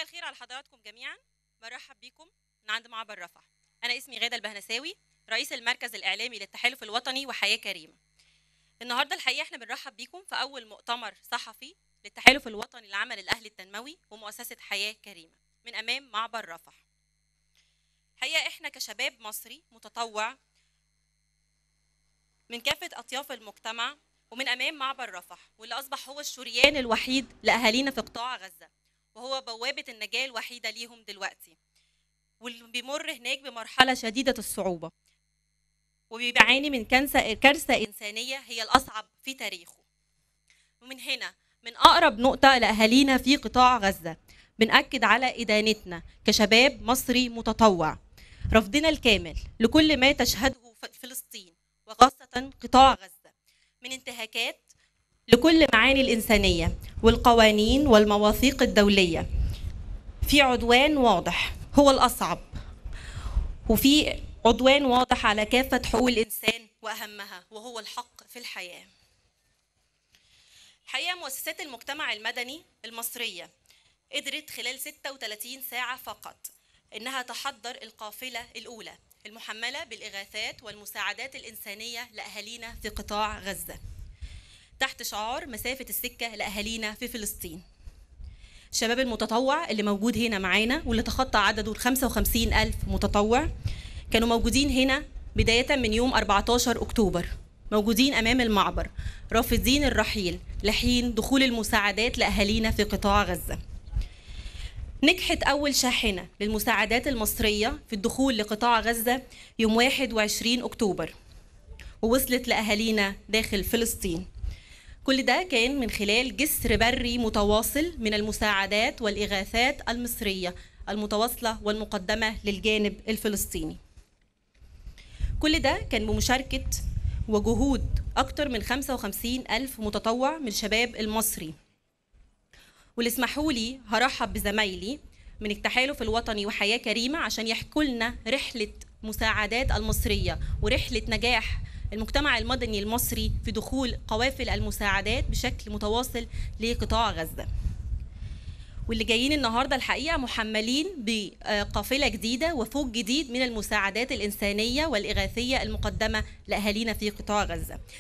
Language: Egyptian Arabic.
الخير على حضراتكم جميعا برحب بيكم من عند معبر رفح انا اسمي غاده البهنساوي رئيس المركز الاعلامي للتحالف الوطني وحياه كريمه النهارده الحقيقه احنا بنرحب بيكم في اول مؤتمر صحفي للتحالف الوطني للعمل الاهلي التنموي ومؤسسه حياه كريمه من امام معبر رفح الحقيقه احنا كشباب مصري متطوع من كافه اطياف المجتمع ومن امام معبر رفح واللي اصبح هو الشريان الوحيد لاهالينا في قطاع غزه وهو بوابه النجاه الوحيده ليهم دلوقتي واللي بيمر هناك بمرحله شديده الصعوبه وبيعاني من كارثه كارثه انسانيه هي الاصعب في تاريخه ومن هنا من اقرب نقطه لاهالينا في قطاع غزه بنأكد على إدانتنا كشباب مصري متطوع رفضنا الكامل لكل ما تشهده فلسطين وخاصة قطاع غزة من انتهاكات لكل معاني الإنسانية والقوانين والمواثيق الدولية في عدوان واضح هو الأصعب وفي عدوان واضح على كافة حقوق الإنسان وأهمها وهو الحق في الحياة الحقيقة مؤسسات المجتمع المدني المصرية قدرت خلال 36 ساعة فقط إنها تحضر القافلة الأولى المحملة بالإغاثات والمساعدات الإنسانية لأهالينا في قطاع غزة تحت شعار مسافة السكة لأهالينا في فلسطين الشباب المتطوع اللي موجود هنا معانا واللي تخطى عدده ال 55 ألف متطوع كانوا موجودين هنا بداية من يوم 14 أكتوبر موجودين أمام المعبر رافضين الرحيل لحين دخول المساعدات لأهالينا في قطاع غزة نجحت أول شاحنة للمساعدات المصرية في الدخول لقطاع غزة يوم 21 أكتوبر ووصلت لأهالينا داخل فلسطين كل ده كان من خلال جسر بري متواصل من المساعدات والإغاثات المصرية المتواصلة والمقدمة للجانب الفلسطيني كل ده كان بمشاركة وجهود أكثر من 55 ألف متطوع من الشباب المصري واللي اسمحوا لي هرحب بزمايلي من التحالف الوطني وحياة كريمة عشان يحكوا لنا رحلة مساعدات المصرية ورحلة نجاح المجتمع المدني المصري في دخول قوافل المساعدات بشكل متواصل لقطاع غزة واللي جايين النهارده الحقيقه محملين بقافله جديده وفوج جديد من المساعدات الانسانيه والاغاثيه المقدمه لاهالينا في قطاع غزه